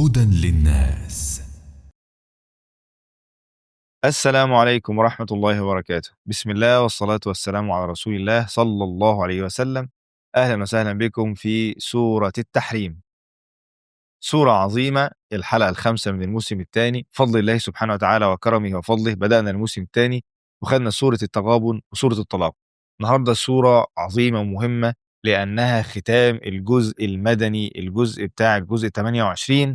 هدى للناس السلام عليكم ورحمة الله وبركاته بسم الله والصلاة والسلام على رسول الله صلى الله عليه وسلم أهلا وسهلا بكم في سورة التحريم سورة عظيمة الحلقة الخامسة من الموسم الثاني فضل الله سبحانه وتعالى وكرمه وفضله بدأنا الموسم الثاني وخدنا سورة التغابن وسورة الطلاق النهاردة سورة عظيمة ومهمة لأنها ختام الجزء المدني الجزء بتاع الجزء 28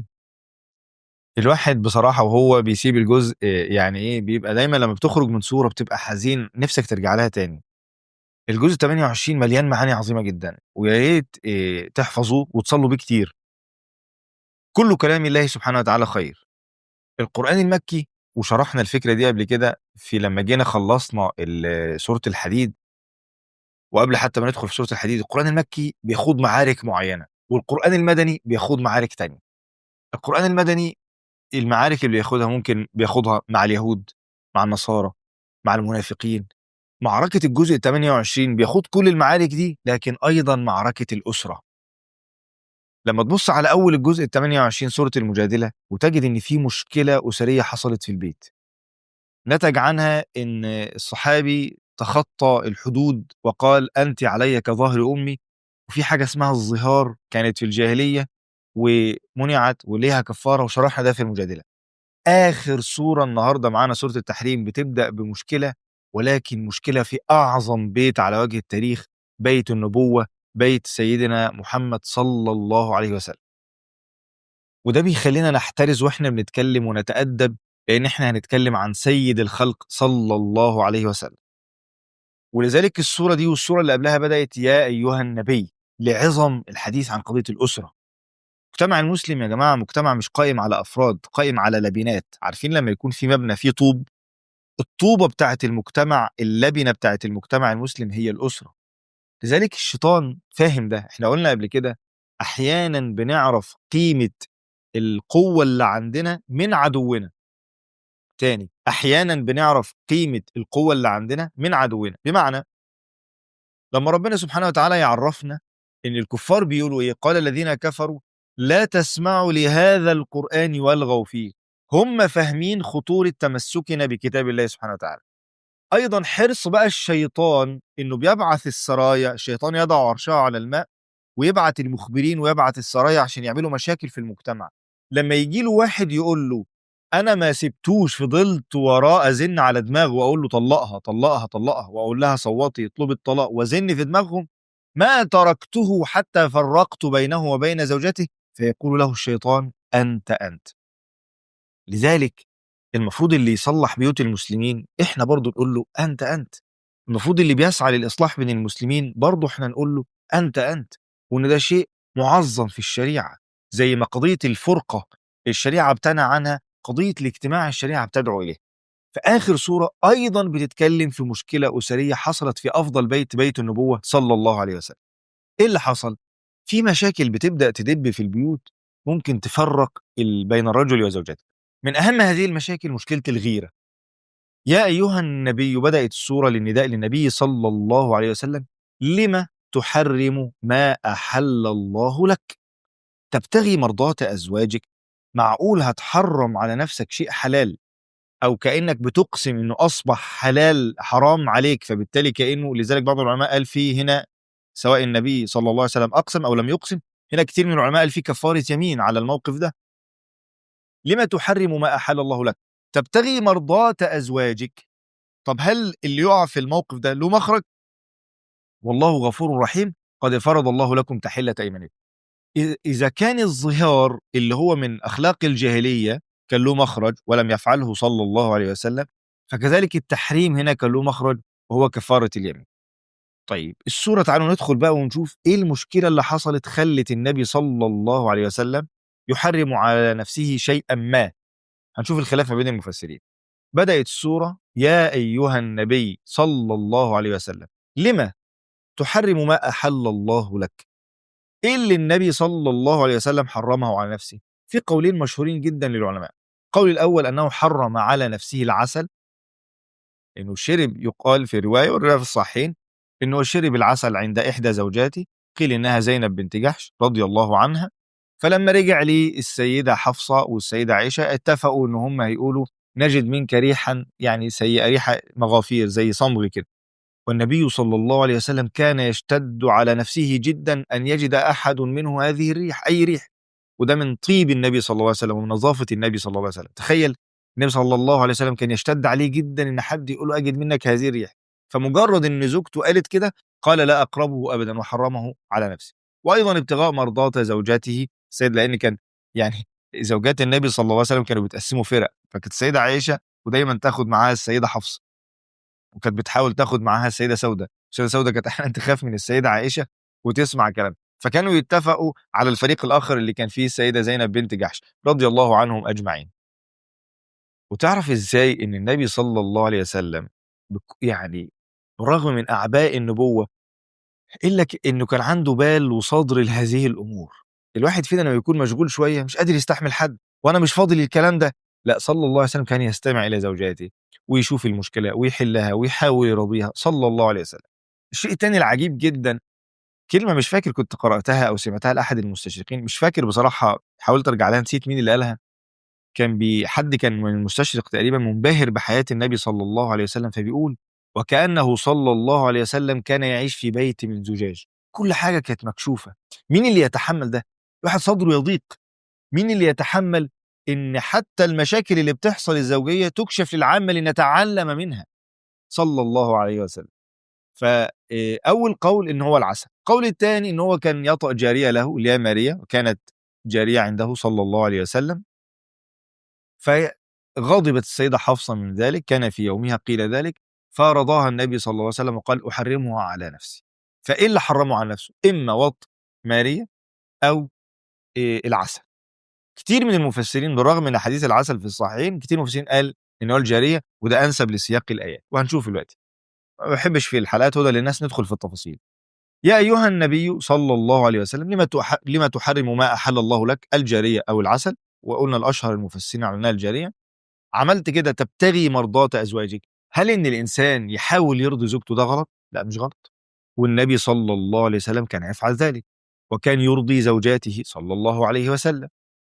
الواحد بصراحة وهو بيسيب الجزء آه، يعني ايه بيبقى دايما لما بتخرج من صورة بتبقى حزين نفسك ترجع لها تاني الجزء 28 مليان معاني عظيمة جدا ويا ريت آه، تحفظوه وتصلوا بيه كتير كل كلام الله سبحانه وتعالى خير القرآن المكي وشرحنا الفكرة دي قبل كده في لما جينا خلصنا ال- سورة الحديد وقبل حتى ما ندخل في سورة الحديد القرآن المكي بيخوض معارك معينة والقرآن المدني بيخوض معارك تانية القرآن المدني المعارك اللي بياخدها ممكن بياخدها مع اليهود مع النصارى مع المنافقين معركة الجزء 28 بياخد كل المعارك دي لكن أيضا معركة الأسرة لما تبص على أول الجزء 28 سورة المجادلة وتجد إن في مشكلة أسرية حصلت في البيت نتج عنها إن الصحابي تخطى الحدود وقال أنت علي كظهر أمي وفي حاجة اسمها الظهار كانت في الجاهلية ومنعت وليها كفارة وشرحنا ده في المجادلة آخر سورة النهاردة معانا سورة التحريم بتبدأ بمشكلة ولكن مشكلة في أعظم بيت على وجه التاريخ بيت النبوة بيت سيدنا محمد صلى الله عليه وسلم وده بيخلينا نحترز واحنا بنتكلم ونتأدب لأن احنا هنتكلم عن سيد الخلق صلى الله عليه وسلم ولذلك السورة دي والسورة اللي قبلها بدأت يا أيها النبي لعظم الحديث عن قضية الأسرة المجتمع المسلم يا جماعة مجتمع مش قائم على أفراد قائم على لبنات عارفين لما يكون في مبنى فيه طوب الطوبة بتاعت المجتمع اللبنة بتاعت المجتمع المسلم هي الأسرة لذلك الشيطان فاهم ده احنا قلنا قبل كده أحيانا بنعرف قيمة القوة اللي عندنا من عدونا تاني أحيانا بنعرف قيمة القوة اللي عندنا من عدونا بمعنى لما ربنا سبحانه وتعالى يعرفنا ان الكفار بيقولوا ايه قال الذين كفروا لا تسمعوا لهذا القرآن والغوا فيه هم فاهمين خطورة تمسكنا بكتاب الله سبحانه وتعالى أيضا حرص بقى الشيطان إنه بيبعث السرايا الشيطان يضع عرشه على الماء ويبعت المخبرين ويبعت السرايا عشان يعملوا مشاكل في المجتمع لما يجي له واحد يقول له أنا ما سبتوش فضلت وراه أزن على دماغه وأقول له طلقها طلقها طلقها وأقول لها صوتي اطلبي الطلاق وزن في دماغهم ما تركته حتى فرقت بينه وبين زوجته فيقول له الشيطان أنت أنت لذلك المفروض اللي يصلح بيوت المسلمين احنا برضو نقول له أنت أنت المفروض اللي بيسعى للإصلاح بين المسلمين برضو احنا نقول له أنت أنت وإن ده شيء معظم في الشريعة زي ما قضية الفرقة الشريعة بتنهى عنها قضية الاجتماع الشريعة بتدعو إليه في آخر سورة أيضا بتتكلم في مشكلة أسرية حصلت في أفضل بيت بيت النبوة صلى الله عليه وسلم إيه اللي حصل؟ في مشاكل بتبدأ تدب في البيوت ممكن تفرق ال- بين الرجل وزوجته من أهم هذه المشاكل مشكلة الغيرة يا أيها النبي بدأت السورة للنداء للنبي صلى الله عليه وسلم لما تحرم ما أحل الله لك تبتغي مرضات أزواجك معقول هتحرم على نفسك شيء حلال أو كأنك بتقسم إنه أصبح حلال حرام عليك فبالتالي كأنه لذلك بعض العلماء قال فيه هنا سواء النبي صلى الله عليه وسلم أقسم أو لم يقسم هنا كتير من العلماء قال فيه كفارة يمين على الموقف ده لما تحرم ما أحل الله لك تبتغي مرضات أزواجك طب هل اللي يقع في الموقف ده له مخرج والله غفور رحيم قد فرض الله لكم تحلة أيمانكم إذ- إذا كان الظهار اللي هو من أخلاق الجاهلية كان له مخرج ولم يفعله صلى الله عليه وسلم فكذلك التحريم هنا كان له مخرج وهو كفارة اليمين طيب السورة تعالوا ندخل بقى ونشوف ايه المشكلة اللي حصلت خلت النبي صلى الله عليه وسلم يحرم على نفسه شيئا ما هنشوف الخلاف ما بين المفسرين بدأت السورة يا أيها النبي صلى الله عليه وسلم لما تحرم ما أحل الله لك ايه اللي النبي صلى الله عليه وسلم حرمه على نفسه في قولين مشهورين جدا للعلماء القول الأول أنه حرم على نفسه العسل انه شرب يقال في روايه والروايه في الصحيحين انه شرب العسل عند احدى زوجاته قيل انها زينب بنت جحش رضي الله عنها فلما رجع لي السيدة حفصة والسيدة عائشة اتفقوا ان هم هيقولوا نجد منك ريحا يعني سيئة ريحة مغافير زي صمغ كده والنبي صلى الله عليه وسلم كان يشتد على نفسه جدا أن يجد أحد منه هذه الريح أي ريح وده من طيب النبي صلى الله عليه وسلم ومن نظافة النبي صلى الله عليه وسلم تخيل النبي صلى الله عليه وسلم كان يشتد عليه جدا ان حد يقول له اجد منك هذه الريح فمجرد ان زوجته قالت كده قال لا اقربه ابدا وحرمه على نفسه وايضا ابتغاء مرضات زوجاته السيد لان كان يعني زوجات النبي صلى الله عليه وسلم كانوا بيتقسموا فرق فكانت السيده عائشه ودايما تاخد معاها السيده حفصه وكانت بتحاول تاخد معاها السيده سوده السيده سوده كانت احيانا تخاف من السيده عائشه وتسمع كلام فكانوا يتفقوا على الفريق الاخر اللي كان فيه السيده زينب بنت جحش رضي الله عنهم اجمعين وتعرف ازاي ان النبي صلى الله عليه وسلم بك- يعني بالرغم من اعباء النبوه الا ك- انه كان عنده بال وصدر لهذه الامور الواحد فينا لما يكون مشغول شويه مش قادر يستحمل حد وانا مش فاضي للكلام ده لا صلى الله عليه وسلم كان يستمع الى زوجاته ويشوف المشكله ويحلها ويحاول يرضيها صلى الله عليه وسلم الشيء الثاني العجيب جدا كلمه مش فاكر كنت قراتها او سمعتها لاحد المستشرقين مش فاكر بصراحه حاولت ارجع لها نسيت مين اللي قالها كان بي حد كان من المستشرق تقريبا منبهر بحياه النبي صلى الله عليه وسلم فبيقول وكانه صلى الله عليه وسلم كان يعيش في بيت من زجاج كل حاجه كانت مكشوفه مين اللي يتحمل ده الواحد صدره يضيق مين اللي يتحمل ان حتى المشاكل اللي بتحصل الزوجيه تكشف للعامه لنتعلم منها صلى الله عليه وسلم فاول قول ان هو العسل القول الثاني ان هو كان يطأ جاريه له اللي هي ماريا وكانت جاريه عنده صلى الله عليه وسلم فغضبت السيده حفصه من ذلك كان في يومها قيل ذلك فرضاها النبي صلى الله عليه وسلم وقال احرمها على نفسي فايه اللي حرمه على نفسه اما وط ماريا او إيه العسل كتير من المفسرين بالرغم من حديث العسل في الصحيحين كتير من المفسرين قال ان هو الجاريه وده انسب لسياق الايات وهنشوف دلوقتي ما بحبش في الحلقات هدى للناس ندخل في التفاصيل يا ايها النبي صلى الله عليه وسلم لما تح... لما تحرم ما احل الله لك الجاريه او العسل وقلنا الاشهر المفسرين على الجاريه عملت كده تبتغي مرضات ازواجك هل ان الانسان يحاول يرضي زوجته ده غلط لا مش غلط والنبي صلى الله عليه وسلم كان يفعل ذلك وكان يرضي زوجاته صلى الله عليه وسلم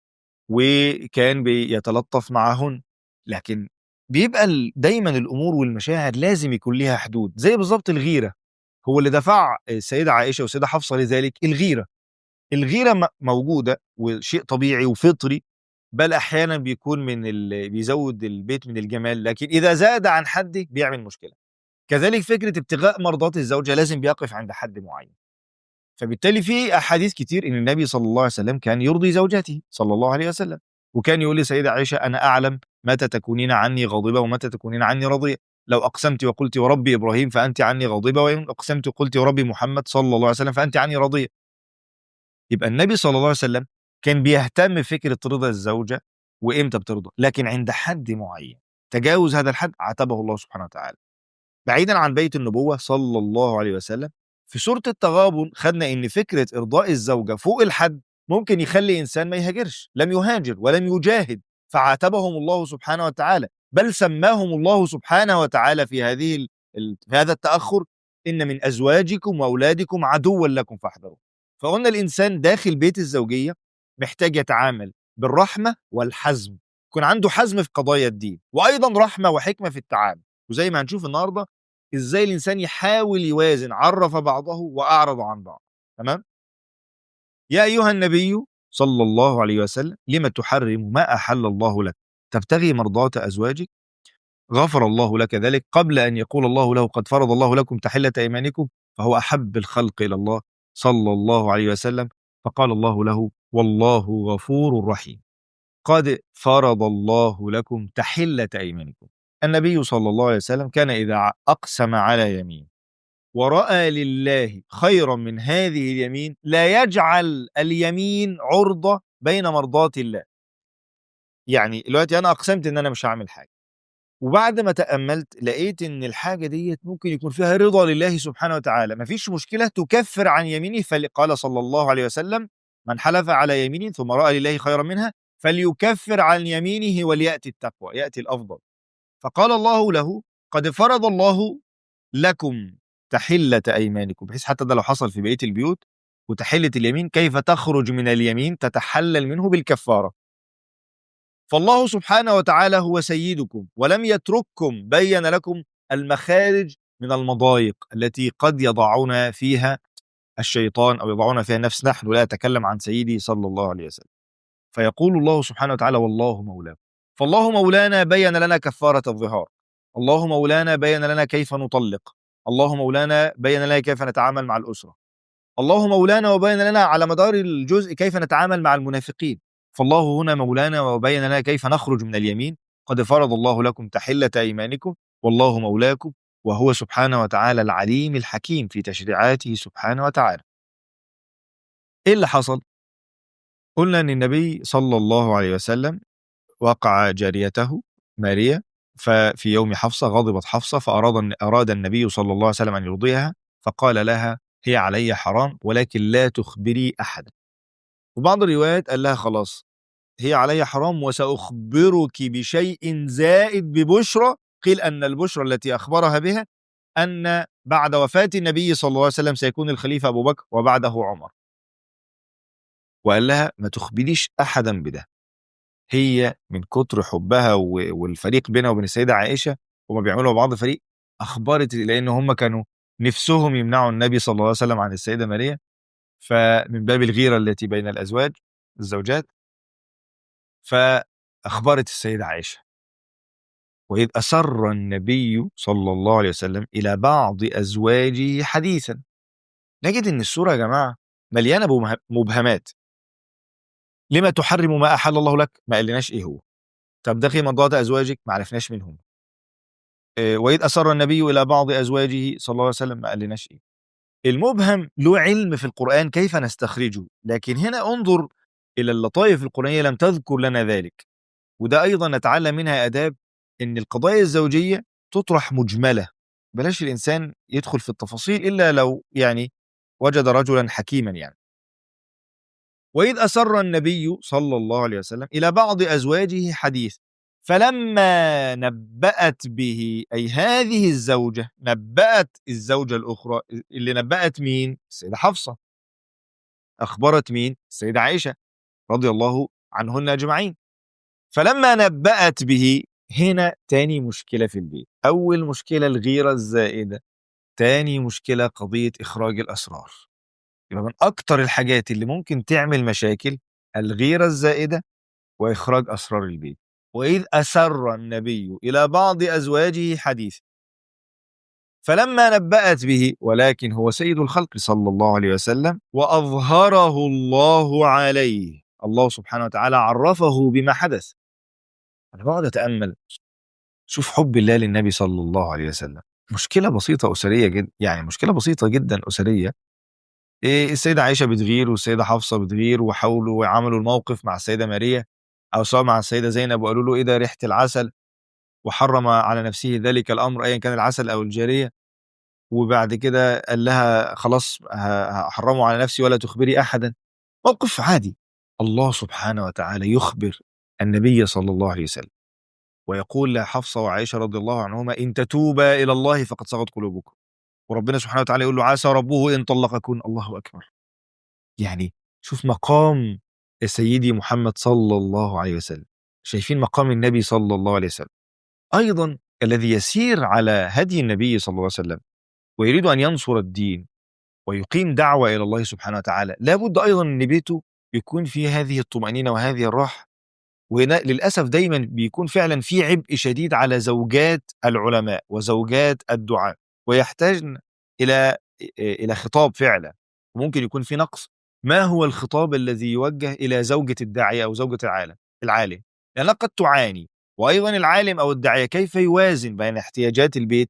وكان بيتلطف معهن لكن بيبقى ال- دايما الامور والمشاعر لازم يكون ليها حدود زي بالظبط الغيره هو اللي دفع السيده عائشه والسيده حفصه لذلك الغيره الغيره م- موجوده وشيء طبيعي وفطري بل احيانا بيكون من اللي بيزود البيت من الجمال لكن اذا زاد عن حده بيعمل مشكله كذلك فكره ابتغاء مرضات الزوجه لازم بيقف عند حد معين فبالتالي في احاديث كتير ان النبي صلى الله عليه وسلم كان يرضي زوجته صلى الله عليه وسلم وكان يقول لسيدة عائشة أنا أعلم متى تكونين عني غاضبة ومتى تكونين عني راضية لو أقسمت وقلت وربي إبراهيم فأنت عني غاضبة وإن أقسمت وقلت وربي محمد صلى الله عليه وسلم فأنت عني راضية يبقى النبي صلى الله عليه وسلم كان بيهتم بفكرة رضا الزوجة وإمتى بترضى لكن عند حد معين تجاوز هذا الحد عاتبه الله سبحانه وتعالى بعيدا عن بيت النبوة صلى الله عليه وسلم في سورة التغابن خدنا إن فكرة إرضاء الزوجة فوق الحد ممكن يخلي إنسان ما يهاجرش لم يهاجر ولم يجاهد فعاتبهم الله سبحانه وتعالى بل سماهم الله سبحانه وتعالى في هذه ال- ال- في هذا التأخر إن من أزواجكم وأولادكم عدوا لكم فاحذروا فقلنا الإنسان داخل بيت الزوجية محتاج يتعامل بالرحمة والحزم يكون عنده حزم في قضايا الدين وأيضا رحمة وحكمة في التعامل وزي ما هنشوف النهارده ازاي الانسان يحاول يوازن عرف بعضه واعرض عن بعض تمام يا ايها النبي صلى الله عليه وسلم لم تحرم ما احل الله لك تبتغي مرضات ازواجك غفر الله لك ذلك قبل ان يقول الله له قد فرض الله لكم تحله ايمانكم فهو احب الخلق الى الله صلى الله عليه وسلم فقال الله له والله غفور رحيم قد فرض الله لكم تحله ايمانكم النبي صلى الله عليه وسلم كان إذا أقسم على يمين ورأى لله خيرا من هذه اليمين لا يجعل اليمين عرضة بين مرضات الله يعني دلوقتي أنا أقسمت إن أنا مش هعمل حاجة وبعد ما تأملت لقيت إن الحاجة ديت ممكن يكون فيها رضا لله سبحانه وتعالى مفيش مشكلة تكفر عن يمينه فقال صلى الله عليه وسلم من حلف على يمين ثم رأى لله خيرا منها فليكفر عن يمينه وليأتي التقوى يأتي الأفضل فقال الله له قد فرض الله لكم تحلة أيمانكم بحيث حتى ده لو حصل في بقية البيوت وتحلة اليمين كيف تخرج من اليمين تتحلل منه بالكفارة فالله سبحانه وتعالى هو سيدكم ولم يترككم بين لكم المخارج من المضايق التي قد يضعون فيها الشيطان أو يضعون فيها النفس نحن لا أتكلم عن سيدي صلى الله عليه وسلم فيقول الله سبحانه وتعالى والله مولاكم فالله مولانا بين لنا كفارة الظهار الله مولانا بين لنا كيف نطلق الله مولانا بين لنا كيف نتعامل مع الأسرة الله مولانا وبين لنا على مدار الجزء كيف نتعامل مع المنافقين فالله هنا مولانا وبين لنا كيف نخرج من اليمين قد فرض الله لكم تحلة أيمانكم والله مولاكم وهو سبحانه وتعالى العليم الحكيم في تشريعاته سبحانه وتعالى إيه اللي حصل؟ قلنا أن النبي صلى الله عليه وسلم وقع جاريته ماريا ففي يوم حفصة غضبت حفصة فأراد أراد النبي صلى الله عليه وسلم أن يرضيها فقال لها هي علي حرام ولكن لا تخبري أحدا وبعض الروايات قال لها خلاص هي علي حرام وسأخبرك بشيء زائد ببشرى قيل أن البشرى التي أخبرها بها أن بعد وفاة النبي صلى الله عليه وسلم سيكون الخليفة أبو بكر وبعده عمر وقال لها ما تخبريش أحدا بده هي من كتر حبها والفريق بينها وبين السيدة عائشة وما بيعملوا بعض فريق أخبرت لأن هم كانوا نفسهم يمنعوا النبي صلى الله عليه وسلم عن السيدة ماريا فمن باب الغيرة التي بين الأزواج الزوجات فأخبرت السيدة عائشة وإذ أسر النبي صلى الله عليه وسلم إلى بعض أزواجه حديثا نجد أن السورة يا جماعة مليانة مبهمات لما تحرم ما أحل الله لك ما قالناش إيه هو طب دخل مرضات أزواجك ما عرفناش منهم إيه وإذ أسر النبي إلى بعض أزواجه صلى الله عليه وسلم ما قالناش إيه المبهم له علم في القرآن كيف نستخرجه لكن هنا انظر إلى اللطائف القرآنية لم تذكر لنا ذلك وده أيضا نتعلم منها أداب إن القضايا الزوجية تطرح مجملة بلاش الإنسان يدخل في التفاصيل إلا لو يعني وجد رجلا حكيما يعني وإذ أسر النبي صلى الله عليه وسلم إلى بعض أزواجه حديث فلما نبأت به أي هذه الزوجة نبأت الزوجة الأخرى اللي نبأت مين؟ السيدة حفصة أخبرت مين؟ السيدة عائشة رضي الله عنهن أجمعين فلما نبأت به هنا تاني مشكلة في البيت أول مشكلة الغيرة الزائدة تاني مشكلة قضية إخراج الأسرار يبقى من أكتر الحاجات اللي ممكن تعمل مشاكل الغيرة الزائدة وإخراج أسرار البيت وإذ أسر النبي إلى بعض أزواجه حديث فلما نبأت به ولكن هو سيد الخلق صلى الله عليه وسلم وأظهره الله عليه الله سبحانه وتعالى عرفه بما حدث أنا بقعد أتأمل شوف حب الله للنبي صلى الله عليه وسلم مشكلة بسيطة أسرية جدا يعني مشكلة بسيطة جدا أسرية إيه السيدة عائشة بتغير والسيدة حفصة بتغير وحاولوا وعملوا الموقف مع السيدة ماريا أو سواء مع السيدة زينب وقالوا له إيه ده ريحة العسل وحرم على نفسه ذلك الأمر أيا كان العسل أو الجارية وبعد كده قال لها خلاص هحرمه على نفسي ولا تخبري أحدا موقف عادي الله سبحانه وتعالى يخبر النبي صلى الله عليه وسلم ويقول لحفصة وعائشة رضي الله عنهما إن تتوبا إلى الله فقد صغت قلوبكم وربنا سبحانه وتعالى يقول له عسى ربه إن طلقكن الله أكبر يعني شوف مقام سيدي محمد صلى الله عليه وسلم شايفين مقام النبي صلى الله عليه وسلم أيضا الذي يسير على هدي النبي صلى الله عليه وسلم ويريد أن ينصر الدين ويقيم دعوة إلى الله سبحانه وتعالى لابد أيضا أن بيته يكون فيه هذه الطمأنينة وهذه الراحة وهنا للأسف دايما بيكون فعلا في عبء شديد على زوجات العلماء وزوجات الدعاء ويحتاجن إلى إلى خطاب فعلا وممكن يكون في نقص ما هو الخطاب الذي يوجه إلى زوجة الداعية أو زوجة العالم العالم لأنها قد تعاني وأيضا العالم أو الداعية كيف يوازن بين احتياجات البيت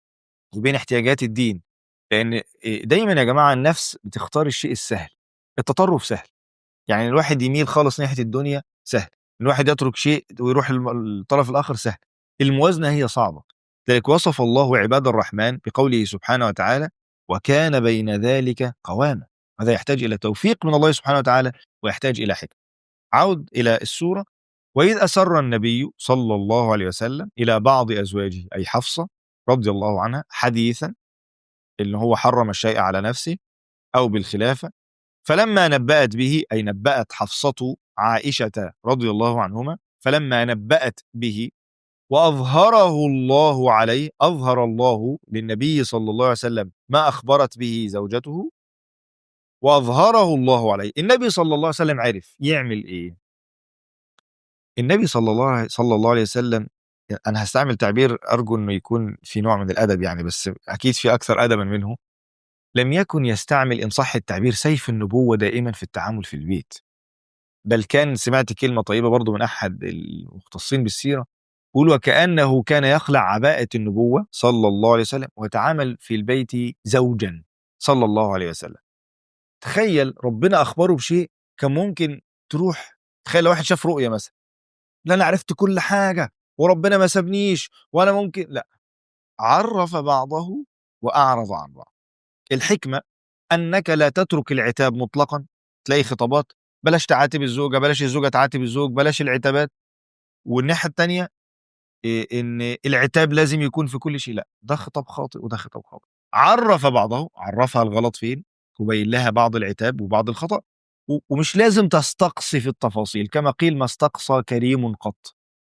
وبين احتياجات الدين لأن دايما يا جماعة النفس بتختار الشيء السهل التطرف سهل يعني الواحد يميل خالص ناحية الدنيا سهل الواحد يترك شيء ويروح الطرف الآخر سهل الموازنة هي صعبة لذلك وصف الله عباد الرحمن بقوله سبحانه وتعالى وكان بين ذلك قواما هذا يحتاج إلى توفيق من الله سبحانه وتعالى ويحتاج إلى حكم عود إلى السورة وإذ أسر النبي صلى الله عليه وسلم إلى بعض أزواجه أي حفصة رضي الله عنها حديثا اللي هو حرم الشيء على نفسه أو بالخلافة فلما نبأت به أي نبأت حفصة عائشة رضي الله عنهما فلما نبأت به وأظهره الله عليه أظهر الله للنبي صلى الله عليه وسلم ما أخبرت به زوجته وأظهره الله عليه النبي صلى الله عليه وسلم عرف يعمل إيه النبي صلى الله عليه صلى الله عليه وسلم أنا هستعمل تعبير أرجو إنه يكون في نوع من الأدب يعني بس أكيد في أكثر أدبا منه لم يكن يستعمل إن صح التعبير سيف النبوة دائما في التعامل في البيت بل كان سمعت كلمة طيبة برضو من أحد المختصين بالسيرة يقول وكأنه كان يخلع عباءة النبوة صلى الله عليه وسلم ويتعامل في البيت زوجا صلى الله عليه وسلم تخيل ربنا أخبره بشيء كان ممكن تروح تخيل لو واحد شاف رؤية مثلا لا أنا عرفت كل حاجة وربنا ما سابنيش وأنا ممكن لا عرف بعضه وأعرض عن بعض الحكمة أنك لا تترك العتاب مطلقا تلاقي خطابات بلاش تعاتب الزوجة بلاش الزوجة تعاتب الزوج بلاش العتابات والناحية التانية إيه ان العتاب لازم يكون في كل شيء لا ده خطاب خاطئ وده خطاب خاطئ عرف بعضه عرفها الغلط فين وبين لها بعض العتاب وبعض الخطأ و- ومش لازم تستقصي في التفاصيل كما قيل ما استقصى كريم قط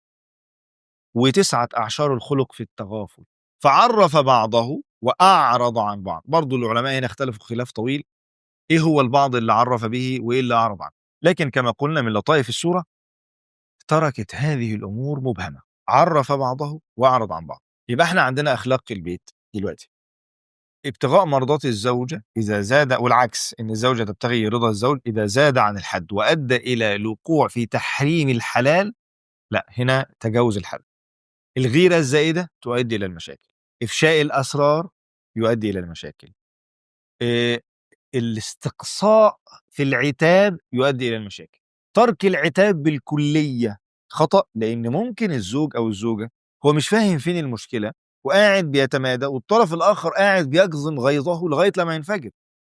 وتسعة أعشار الخلق في التغافل فعرف بعضه وأعرض عن بعض برضو العلماء هنا اختلفوا خلاف طويل إيه هو البعض اللي عرف به وإيه اللي أعرض عنه لكن كما قلنا من لطائف السورة تركت هذه الأمور مبهمة عرف بعضه وأعرض عن بعض يبقى احنا عندنا أخلاق البيت دلوقتي ابتغاء مرضات الزوجة إذا زاد والعكس إن الزوجة تبتغي رضا الزوج إذا زاد عن الحد وأدى إلى الوقوع في تحريم الحلال لا هنا تجاوز الحد الغيرة الزائدة تؤدي إلى المشاكل إفشاء الأسرار يؤدي إلى المشاكل إيه، الاستقصاء في العتاب يؤدي إلى المشاكل ترك العتاب بالكلية خطأ لأن ممكن الزوج أو الزوجة هو مش فاهم فين المشكلة وقاعد بيتمادى والطرف الآخر قاعد بيجزم غيظه لغاية لما ينفجر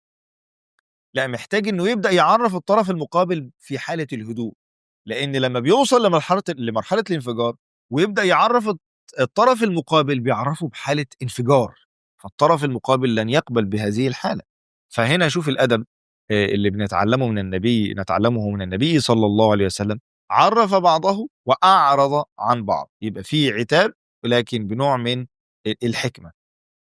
لا محتاج إنه يبدأ يعرف الطرف المقابل في حالة الهدوء لأن لما بيوصل لمرحلة لمرحلة الانفجار ويبدأ يعرف الط- الطرف المقابل بيعرفه بحالة انفجار فالطرف المقابل لن يقبل بهذه الحالة فهنا شوف الأدب آه، اللي بنتعلمه من النبي نتعلمه من النبي صلى الله عليه وسلم عرف بعضه وأعرض عن بعض يبقى في عتاب ولكن بنوع من الحكمة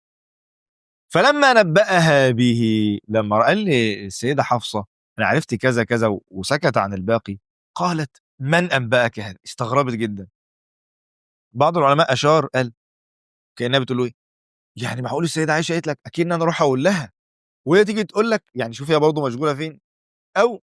فلما نبأها به لما قال لي السيدة حفصة أنا عرفت كذا كذا وسكت عن الباقي قالت من أنبأك هذا استغربت جدا بعض العلماء أشار قال كأنها بتقول له إيه يعني معقول السيدة عائشة قالت لك أكيد أنا أروح أقول لها وهي تيجي تقول لك يعني شوف هي برضه مشغولة فين أو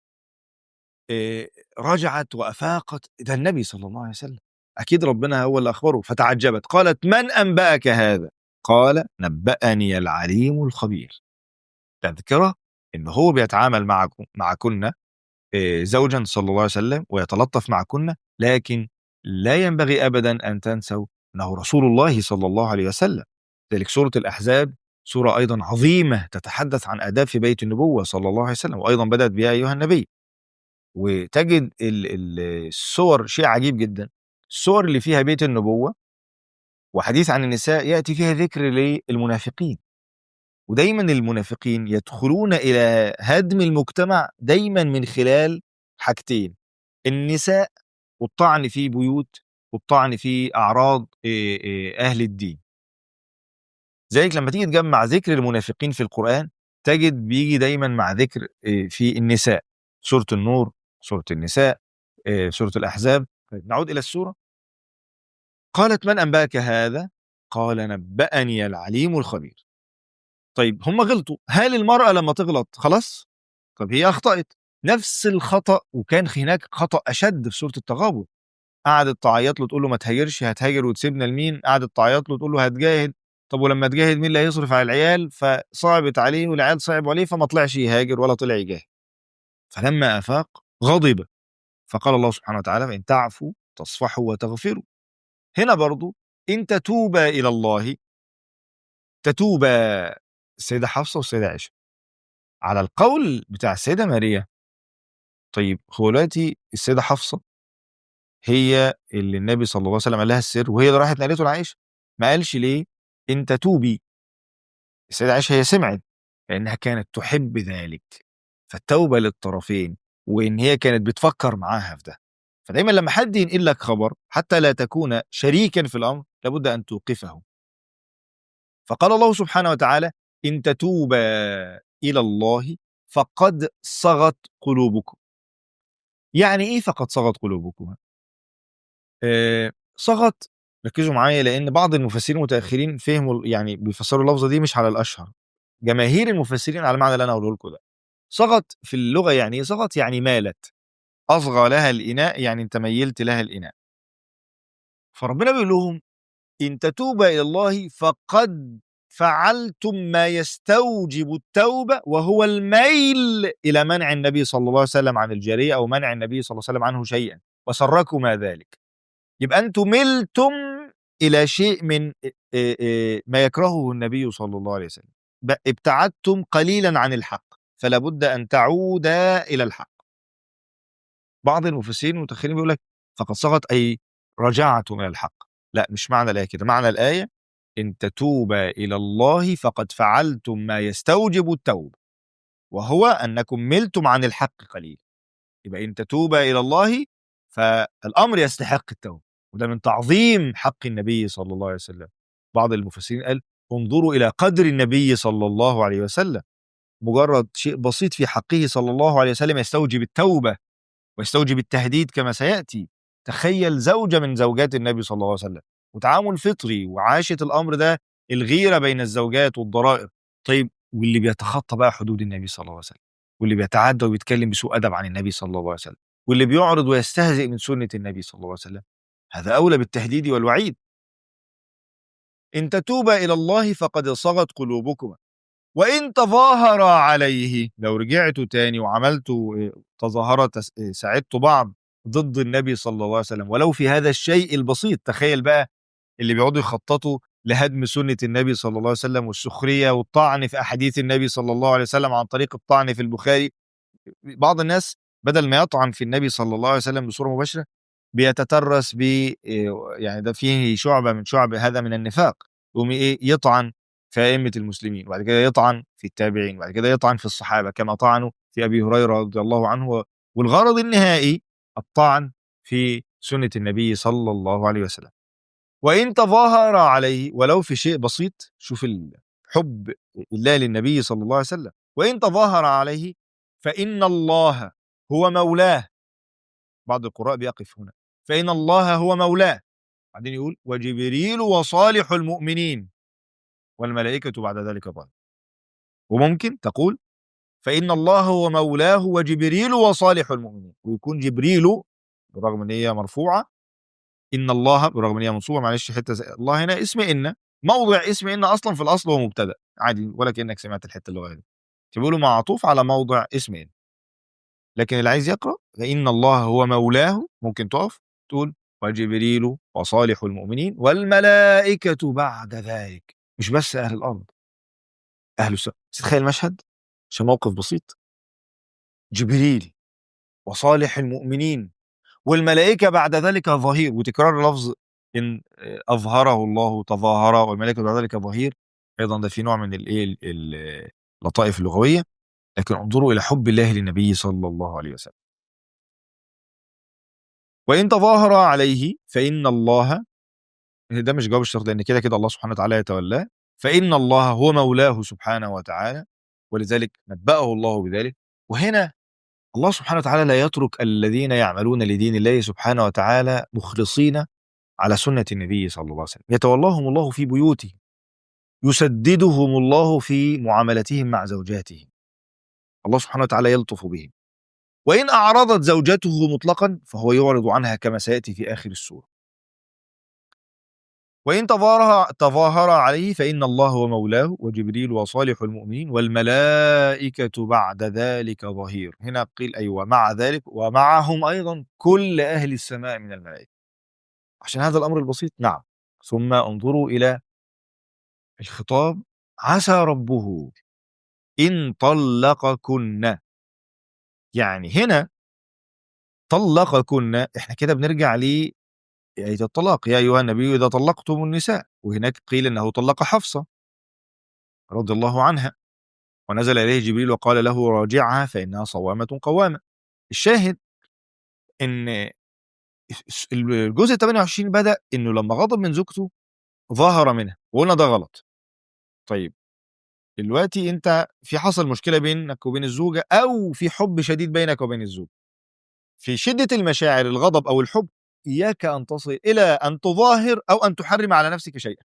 إيه رجعت وأفاقت ده النبي صلى الله عليه وسلم أكيد ربنا هو اللي أخبره فتعجبت قالت من أنبأك هذا قال نبأني العليم الخبير تذكرة إن هو بيتعامل معكم معكن إيه، زوجا صلى الله عليه وسلم ويتلطف معكن لكن لا ينبغي أبدا أن تنسوا أنه رسول الله صلى الله عليه وسلم ذلك سورة الأحزاب سورة أيضا عظيمة تتحدث عن آداب في بيت النبوة صلى الله عليه وسلم وأيضا بدأت بها أيها النبي وتجد ال- ال- الصور شيء عجيب جدا الصور اللي فيها بيت النبوة وحديث عن النساء يأتي فيها ذكر للمنافقين ودايما المنافقين يدخلون إلى هدم المجتمع دايما من خلال حاجتين النساء والطعن في بيوت والطعن في أعراض إيه، إيه، أهل الدين ذلك لما تيجي تجمع ذكر المنافقين في القرآن تجد بيجي دايما مع ذكر إيه، في النساء سورة النور سورة النساء إيه، سورة الأحزاب طيب، نعود إلى السورة قالت من أنباك هذا قال نبأني العليم الخبير طيب هم غلطوا هل المرأة لما تغلط خلاص طب هي أخطأت نفس الخطأ وكان هناك خطأ أشد في سورة التغابن قعدت تعيط له تقول له ما تهاجرش هتهاجر وتسيبنا لمين قعدت تعيط له تقول له هتجاهد طب ولما تجاهد مين اللي هيصرف على العيال فصعبت عليه والعيال صعبوا عليه فما طلعش يهاجر ولا طلع يجاهد فلما أفاق غضب فقال الله سبحانه وتعالى فإن تعفوا تصفحوا وتغفروا هنا برضو إن تتوبا إلى الله تتوبا السيدة حفصة والسيدة عائشة على القول بتاع السيدة ماريا طيب هو دلوقتي السيدة حفصة هي اللي النبي صلى الله عليه وسلم قال لها السر وهي اللي راحت نقلته لعائشة ما قالش ليه انت توبي السيدة عائشة هي سمعت لأنها كانت تحب ذلك فالتوبة للطرفين وإن هي كانت بتفكر معاها في ده فدايما لما حد ينقل لك خبر حتى لا تكون شريكا في الأمر لابد أن توقفه فقال الله سبحانه وتعالى إن تتوبا إلى الله فقد صغت قلوبكم يعني إيه فقد صغت قلوبكم آه صغت ركزوا معايا لأن بعض المفسرين المتأخرين فهموا يعني بيفسروا اللفظة دي مش على الأشهر جماهير المفسرين على المعنى اللي أنا هقوله لكم ده صغت في اللغة يعني إيه صغت يعني مالت أصغى لها الإناء يعني أنت ميلت لها الإناء فربنا بيقول لهم إن تتوبا إلى الله فقد فعلتم ما يستوجب التوبة وهو الميل إلى منع النبي صلى الله عليه وسلم عن الجارية أو منع النبي صلى الله عليه وسلم عنه شيئا وسركما ذلك يبقى أنتم ملتم إلى شيء من إيه إيه ما يكرهه النبي صلى الله عليه وسلم ب- ابتعدتم قليلا عن الحق فلا بد أن تعودا إلى الحق بعض المفسرين المتأخرين بيقول لك فقد صغت أي رجعتم إلى الحق لا مش معنى الآية كده معنى الآية إن تتوبا إلى الله فقد فعلتم ما يستوجب التوبة وهو أنكم ملتم عن الحق قليل يبقى إن تتوبا إلى الله فالأمر يستحق التوبة وده من تعظيم حق النبي صلى الله عليه وسلم بعض المفسرين قال انظروا إلى قدر النبي صلى الله عليه وسلم مجرد شيء بسيط في حقه صلى الله عليه وسلم يستوجب التوبة ويستوجب التهديد كما سيأتي تخيل زوجة من زوجات النبي صلى الله عليه وسلم وتعامل فطري وعاشت الأمر ده الغيرة بين الزوجات والضرائر طيب واللي بيتخطى بقى حدود النبي صلى الله عليه وسلم واللي بيتعدى وبيتكلم بسوء أدب عن النبي صلى الله عليه وسلم واللي بيعرض ويستهزئ من سنة النبي صلى الله عليه وسلم هذا أولى بالتهديد والوعيد إن تتوبا إلى الله فقد صغت قلوبكما وإن تظاهر عليه لو رجعتوا تاني وعملتوا إيه، تظاهرة تس- إيه، ساعدتوا بعض ضد النبي صلى الله عليه وسلم ولو في هذا الشيء البسيط تخيل بقى اللي بيقعدوا يخططوا لهدم سنة النبي صلى الله عليه وسلم والسخرية والطعن في أحاديث النبي صلى الله عليه وسلم عن طريق الطعن في البخاري بعض الناس بدل ما يطعن في النبي صلى الله عليه وسلم بصورة مباشرة بيتترس ب إيه، يعني ده فيه شعبة من شعب هذا من النفاق يقوم ايه يطعن في أئمة المسلمين وبعد كده يطعن في التابعين وبعد كده يطعن في الصحابة كما طعنوا في أبي هريرة رضي الله عنه والغرض النهائي الطعن في سنة النبي صلى الله عليه وسلم وإن تظاهر عليه ولو في شيء بسيط شوف الحب الله للنبي صلى الله عليه وسلم وإن تظاهر عليه فإن الله هو مولاه بعض القراء بيقف هنا فإن الله هو مولاه بعدين يقول وجبريل وصالح المؤمنين والملائكة بعد ذلك ظاهر وممكن تقول فإن الله هو مولاه وجبريل وصالح المؤمنين ويكون جبريل برغم ان هي مرفوعة إن الله برغم ان هي منصوبة معلش حتة زي الله هنا اسم إن موضع اسم إن أصلا في الأصل هو مبتدأ عادي ولا كأنك سمعت الحتة اللغوية دي بيقولوا معطوف على موضع اسم إن لكن اللي عايز يقرأ فإن الله هو مولاه ممكن تقف تقول وجبريل وصالح المؤمنين والملائكة بعد ذلك مش بس أهل الأرض أهل السماء تتخيل المشهد عشان موقف بسيط جبريل وصالح المؤمنين والملائكة بعد ذلك ظهير وتكرار لفظ إن أظهره الله تظاهر والملائكة بعد ذلك ظهير أيضا ده في نوع من الإيه ال- ال- اللطائف اللغوية لكن انظروا إلى حب الله للنبي صلى الله عليه وسلم وإن تظاهر عليه فإن الله ده مش جواب الشرط لأن كده كده الله سبحانه وتعالى يتولاه فإن الله هو مولاه سبحانه وتعالى ولذلك نبأه الله بذلك وهنا الله سبحانه وتعالى لا يترك الذين يعملون لدين الله سبحانه وتعالى مخلصين على سنة النبي صلى الله عليه وسلم يتولاهم الله في بيوتهم يسددهم الله في معاملتهم مع زوجاتهم الله سبحانه وتعالى يلطف بهم وإن أعرضت زوجته مطلقا فهو يعرض عنها كما سيأتي في آخر السورة وإن تظاهر تظاهر عليه فإن الله هو مولاه وجبريل وصالح المؤمنين والملائكة بعد ذلك ظهير هنا قيل أيوة مع ذلك ومعهم أيضا كل أهل السماء من الملائكة عشان هذا الأمر البسيط نعم ثم انظروا إلى الخطاب عسى ربه إن طلقكن يعني هنا طلقكن احنا كده بنرجع ل آية الطلاق يا أيها النبي إذا طلقتم النساء وهناك قيل أنه طلق حفصة رضي الله عنها ونزل إليه جبريل وقال له راجعها فإنها صوامة قوامة الشاهد إن الجزء 28 بدأ إنه لما غضب من زوجته ظهر منها وقلنا ده غلط طيب دلوقتي انت في حصل مشكله بينك وبين الزوجه او في حب شديد بينك وبين الزوج في شده المشاعر الغضب او الحب اياك ان تصل الى ان تظاهر او ان تحرم على نفسك شيئا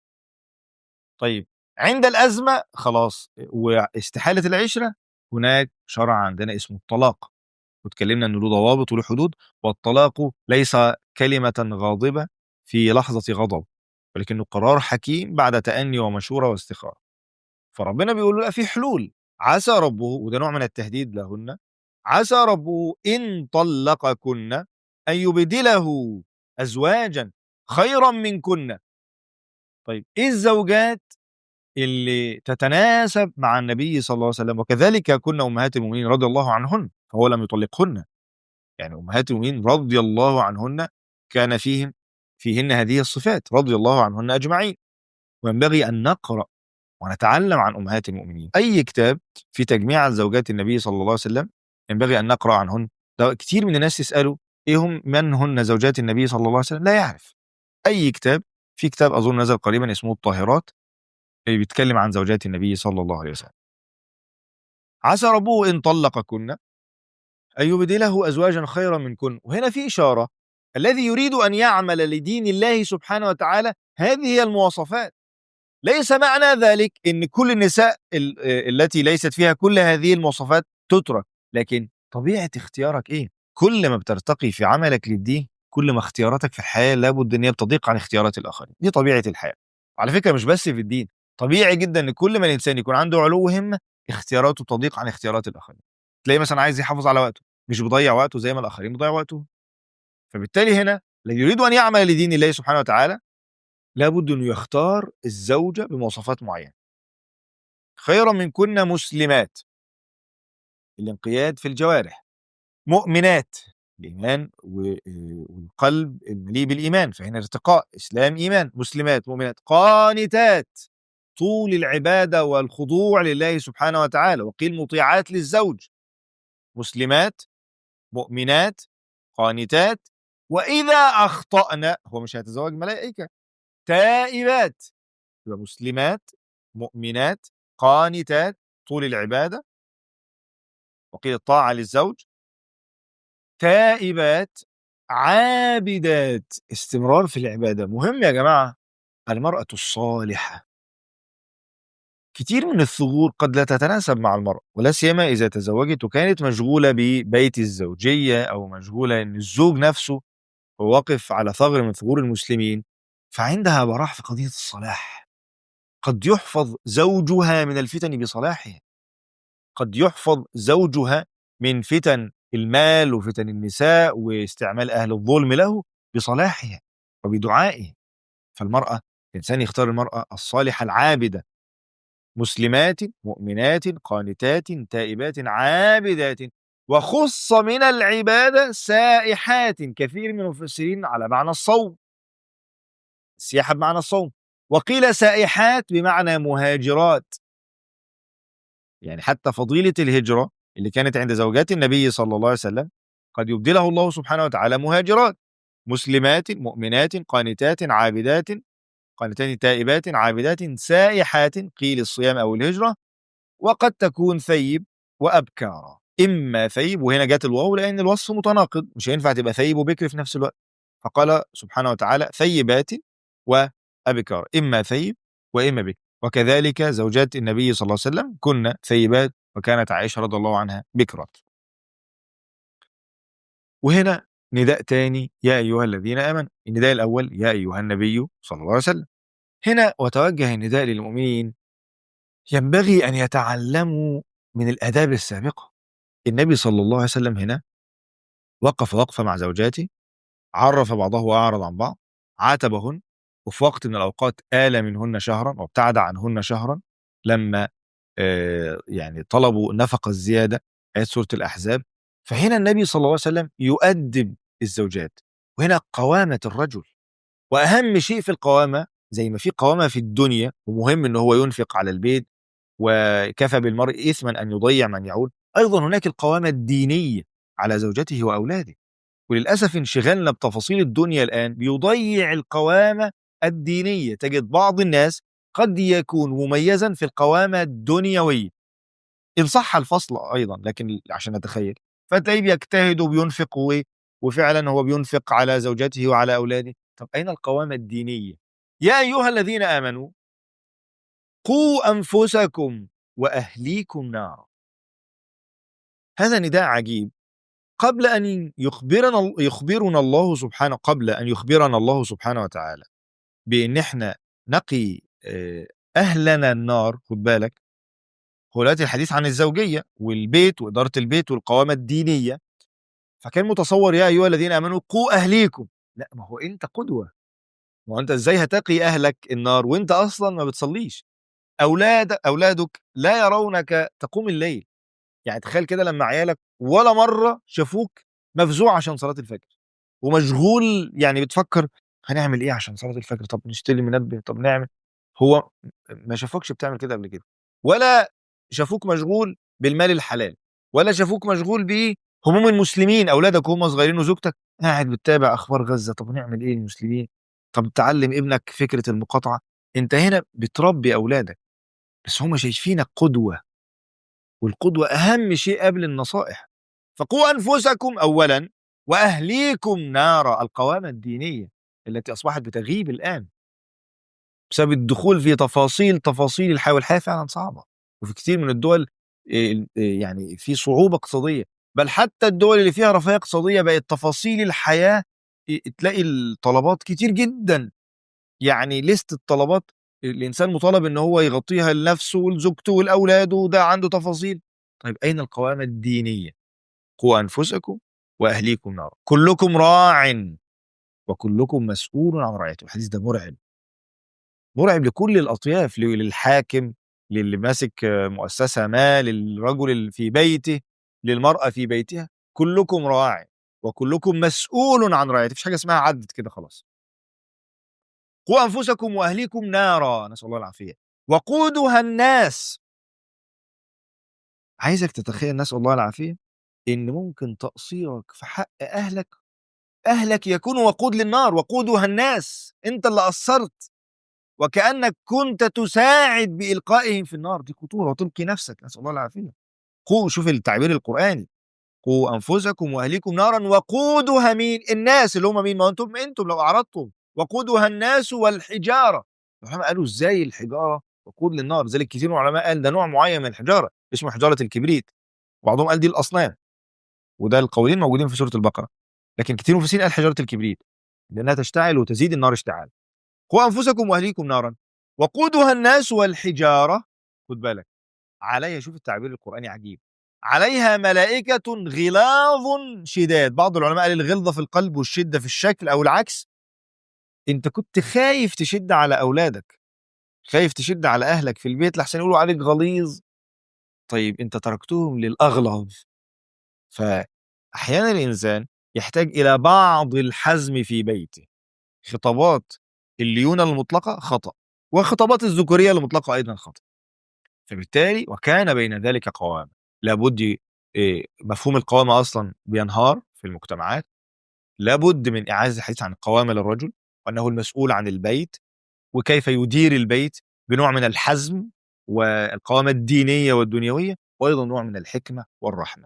طيب عند الازمه خلاص واستحاله العشره هناك شرع عندنا اسمه الطلاق واتكلمنا انه له ضوابط وله حدود والطلاق ليس كلمه غاضبه في لحظه غضب ولكنه قرار حكيم بعد تأني ومشورة واستخارة فربنا بيقول له في حلول عسى ربه وده نوع من التهديد لهن عسى ربه إن طلقكن أن يبدله أزواجا خيرا منكن طيب إيه الزوجات اللي تتناسب مع النبي صلى الله عليه وسلم وكذلك كن أمهات المؤمنين رضي الله عنهن فهو لم يطلقهن يعني أمهات المؤمنين رضي الله عنهن كان فيهم فيهن هذه الصفات رضي الله عنهن أجمعين وينبغي أن نقرأ ونتعلم عن أمهات المؤمنين أي كتاب في تجميع زوجات النبي صلى الله عليه وسلم ينبغي أن نقرأ عنهن ده كتير من الناس يسألوا إيه هم من هن زوجات النبي صلى الله عليه وسلم لا يعرف أي كتاب في كتاب أظن نزل قريبا اسمه الطاهرات بيتكلم عن زوجات النبي صلى الله عليه وسلم عسى ربه إن طلقكن أن يبدله أزواجا خيرا منكن وهنا في إشارة الذي يريد أن يعمل لدين الله سبحانه وتعالى هذه هي المواصفات ليس معنى ذلك ان كل النساء التي ليست فيها كل هذه المواصفات تترك لكن طبيعه اختيارك ايه كل ما بترتقي في عملك للدين كل ما اختياراتك في الحياه لابد ان هي بتضيق عن اختيارات الاخرين دي طبيعه الحياه على فكره مش بس في الدين طبيعي جدا ان كل ما الانسان يكون عنده علو همه اختياراته تضيق عن اختيارات الاخرين تلاقي مثلا عايز يحافظ على وقته مش بيضيع وقته زي ما الاخرين بيضيعوا وقته فبالتالي هنا الذي يريد ان يعمل لدين الله سبحانه وتعالى لابد انه يختار الزوجه بمواصفات معينه خيرا من كنا مسلمات الانقياد في الجوارح مؤمنات الايمان والقلب المليء بالايمان فهنا ارتقاء اسلام ايمان مسلمات مؤمنات قانتات طول العباده والخضوع لله سبحانه وتعالى وقيل مطيعات للزوج مسلمات مؤمنات قانتات واذا اخطانا هو مش هيتزوج ملائكه تائبات يبقى مسلمات مؤمنات قانتات طول العباده وقيل الطاعه للزوج تائبات عابدات استمرار في العباده مهم يا جماعه المراه الصالحه كتير من الثغور قد لا تتناسب مع المرأة ولا سيما إذا تزوجت وكانت مشغولة ببيت الزوجية أو مشغولة إن الزوج نفسه وواقف على ثغر من ثغور المسلمين فعندها براح في قضية الصلاح قد يحفظ زوجها من الفتن بصلاحه قد يحفظ زوجها من فتن المال وفتن النساء واستعمال أهل الظلم له بصلاحها وبدعائه فالمرأة الإنسان يختار المرأة الصالحة العابدة مسلمات مؤمنات قانتات تائبات عابدات وخص من العبادة سائحات كثير من المفسرين على معنى الصوم السياحة بمعنى الصوم وقيل سائحات بمعنى مهاجرات يعني حتى فضيلة الهجرة اللي كانت عند زوجات النبي صلى الله عليه وسلم قد يبدله الله سبحانه وتعالى مهاجرات مسلمات مؤمنات قانتات عابدات قانتات تائبات عابدات سائحات قيل الصيام أو الهجرة وقد تكون ثيب وأبكارا إما ثيب وهنا جت الواو لأن الوصف متناقض مش هينفع تبقى ثيب وبكر في نفس الوقت فقال سبحانه وتعالى ثيبات وأبكار إما ثيب وإما بكر وكذلك زوجات النبي صلى الله عليه وسلم كن ثيبات وكانت عائشة رضي الله عنها بكرات وهنا نداء تاني يا أيها الذين آمنوا النداء الأول يا أيها النبي صلى الله عليه وسلم هنا وتوجه النداء للمؤمنين ينبغي أن يتعلموا من الآداب السابقة النبي صلى الله عليه وسلم هنا وقف وقفة مع زوجاته عرف بعضه وأعرض عن بعض عاتبهن وفي وقت من الأوقات آل منهن شهرا وابتعد عنهن شهرا لما آه يعني طلبوا النفقة الزيادة آيات سورة الأحزاب فهنا النبي صلى الله عليه وسلم يؤدب الزوجات وهنا قوامة الرجل وأهم شيء في القوامة زي ما في قوامة في الدنيا ومهم إن هو ينفق على البيت وكفى بالمرء إثما أن يضيع من يعول أيضا هناك القوامة الدينية على زوجته وأولاده وللأسف انشغالنا بتفاصيل الدنيا الآن بيضيع القوامة الدينية تجد بعض الناس قد يكون مميزا في القوامة الدنيوية إن صح الفصل أيضا لكن عشان نتخيل فتلاقيه بيجتهد وبينفق و- وفعلا هو بينفق على زوجته وعلى أولاده طب أين القوامة الدينية يا أيها الذين آمنوا قوا أنفسكم وأهليكم نارا هذا نداء عجيب قبل أن يخبرنا يخبرنا الله سبحانه قبل أن يخبرنا الله سبحانه وتعالى بأن احنا نقي آه، أهلنا النار خد بالك هو دلوقتي الحديث عن الزوجية والبيت وإدارة البيت والقوامة الدينية فكان متصور يا أيها الذين آمنوا قوا أهليكم لا ما هو أنت قدوة ما هو أنت إزاي هتقي أهلك النار وأنت أصلا ما بتصليش أولاد أولادك لا يرونك تقوم الليل يعني تخيل كده لما عيالك ولا مرة شافوك مفزوع عشان صلاة الفجر ومشغول يعني بتفكر هنعمل ايه عشان صلاة الفجر طب نشتري منبه طب نعمل هو ما شافوكش بتعمل كده قبل كده ولا شافوك مشغول بالمال الحلال ولا شافوك مشغول بايه هموم المسلمين اولادك وهم صغيرين وزوجتك قاعد بتتابع اخبار غزة طب نعمل ايه المسلمين طب تعلم ابنك فكرة المقاطعة انت هنا بتربي اولادك بس هم شايفينك قدوة والقدوة أهم شيء قبل النصائح فقوا أنفسكم أولا وأهليكم نار القوامة الدينية التي أصبحت بتغيب الآن بسبب الدخول في تفاصيل تفاصيل الحياة والحياة فعلا صعبة وفي كثير من الدول إيه، إيه، يعني في صعوبة اقتصادية بل حتى الدول اللي فيها رفاهية اقتصادية بقت تفاصيل الحياة إيه، تلاقي الطلبات كتير جدا يعني ليست الطلبات الإنسان مطالب إن هو يغطيها لنفسه ولزوجته ولأولاده وده عنده تفاصيل طيب أين القوامة الدينية قوا أنفسكم وأهليكم نارا كلكم راع وكلكم مسؤول عن رعيته الحديث ده مرعب مرعب لكل الأطياف للحاكم للي ماسك مؤسسة ما للرجل اللي في بيته للمرأة في بيتها كلكم راع وكلكم مسؤول عن رعيته مفيش حاجة اسمها عدت كده خلاص قوا أنفسكم وأهليكم نارا نسأل الله العافية وقودها الناس عايزك تتخيل نسأل الله العافية إن ممكن تقصيرك في حق أهلك أهلك يكونوا وقود للنار وقودها الناس أنت اللي قصرت وكأنك كنت تساعد بإلقائهم في النار دي خطورة وتلقي نفسك نسأل الله العافية قوا شوف التعبير القرآني قوا أنفسكم وأهليكم نارا وقودها مين الناس اللي هم مين ما أنتم أنتم لو أعرضتم وقودها الناس والحجارة العلماء قالوا إزاي الحجارة وقود للنار ذلك كثير من العلماء قال ده نوع معين من الحجارة اسمه حجارة الكبريت وبعضهم قال دي الأصنام وده القولين موجودين في سورة البقرة لكن كثير من المفسرين قال حجارة الكبريت لأنها تشتعل وتزيد النار اشتعال قوا أنفسكم وأهليكم نارا وقودها الناس والحجارة خد بالك عليها شوف التعبير القرآني عجيب عليها ملائكة غلاظ شداد بعض العلماء قال الغلظة في القلب والشدة في الشكل أو العكس انت كنت خايف تشد على أولادك خايف تشد على أهلك في البيت لحسن يقولوا عليك غليظ طيب انت تركتهم للأغلظ فأحيانا الإنسان يحتاج إلى بعض الحزم في بيته خطابات الليونة المطلقة خطأ وخطابات الذكورية المطلقة أيضا خطأ فبالتالي وكان بين ذلك قوامة لابد إيه، مفهوم القوامة أصلا بينهار في المجتمعات لابد من إعادة الحديث عن القوامة للرجل وأنه المسؤول عن البيت وكيف يدير البيت بنوع من الحزم والقوامة الدينية والدنيوية وأيضا نوع من الحكمة والرحمة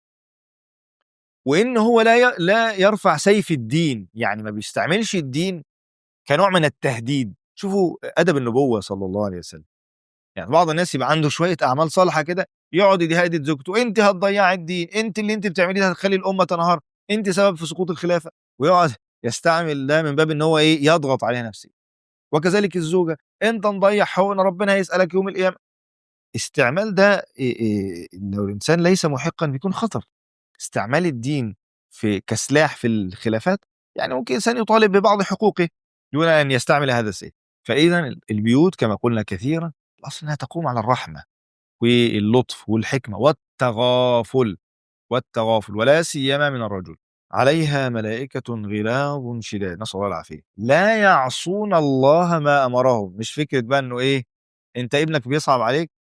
وإن هو لا ي- لا يرفع سيف الدين يعني ما بيستعملش الدين كنوع من التهديد شوفوا أدب النبوة صلى الله عليه وسلم يعني بعض الناس يبقى عنده شوية أعمال صالحة كده يقعد يهدد زوجته أنت هتضيعي الدين أنت اللي أنت بتعمليه ده هتخلي الأمة تنهار أنت سبب في سقوط الخلافة ويقعد يستعمل ده من باب ان هو ايه يضغط عليها نفسيا وكذلك الزوجه انت مضيع حقوقنا ربنا هيسالك يوم القيامه استعمال ده إيه إيه لو الانسان ليس محقا بيكون خطر استعمال الدين في كسلاح في الخلافات يعني ممكن انسان يطالب ببعض حقوقه دون ان يستعمل هذا السيف فاذا البيوت كما قلنا كثيرا الاصل انها تقوم على الرحمه واللطف والحكمه والتغافل والتغافل ولا سيما من الرجل عليها ملائكة غلاظ شداد نسأل الله العافية لا يعصون الله ما أمرهم مش فكرة بقى إنه إيه أنت ابنك بيصعب عليك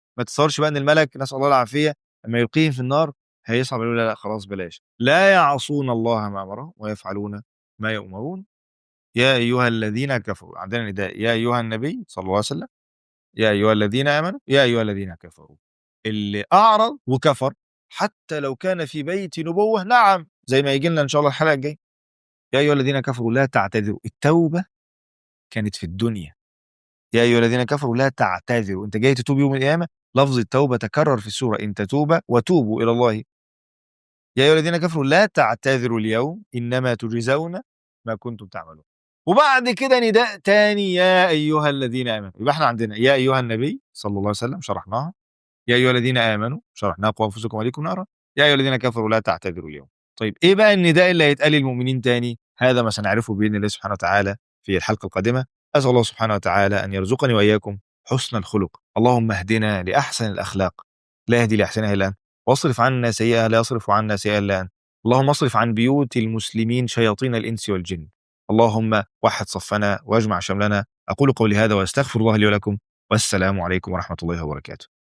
ما تتصورش بقى ان الملك نسال الله العافيه لما يلقيهم في النار هيصعب يقول لا لا خلاص بلاش لا يعصون الله ما امرهم ويفعلون ما يؤمرون يا ايها الذين كفروا عندنا نداء يا ايها النبي صلى الله عليه وسلم يا ايها الذين امنوا يا ايها الذين كفروا اللي اعرض وكفر حتى لو كان في بيت نبوه نعم زي ما يجي لنا ان شاء الله الحلقه الجايه يا ايها الذين كفروا لا تعتذروا التوبه كانت في الدنيا يا ايها الذين كفروا لا تعتذروا انت جاي تتوب يوم القيامه لفظ التوبه تكرر في السوره ان تتوبا وتوبوا الى الله يا ايها الذين كفروا لا تعتذروا اليوم انما تجزون ما كنتم تعملون وبعد كده نداء تاني يا ايها الذين امنوا يبقى احنا عندنا يا ايها النبي صلى الله عليه وسلم شرحناها يا ايها الذين امنوا شرحناها قوا انفسكم وعليكم نارا يا ايها الذين كفروا لا تعتذروا اليوم طيب ايه بقى النداء اللي هيتقال للمؤمنين تاني هذا ما سنعرفه باذن الله سبحانه وتعالى في الحلقه القادمه اسال الله سبحانه وتعالى ان يرزقني واياكم حسن الخلق اللهم اهدنا لاحسن الاخلاق لا يهدي لاحسنها الا انت واصرف عنا سيئها لا يصرف عنا سيئها الا انت اللهم اصرف عن بيوت المسلمين شياطين الانس والجن اللهم وحد صفنا واجمع شملنا اقول قولي هذا واستغفر الله لي ولكم والسلام عليكم ورحمه الله وبركاته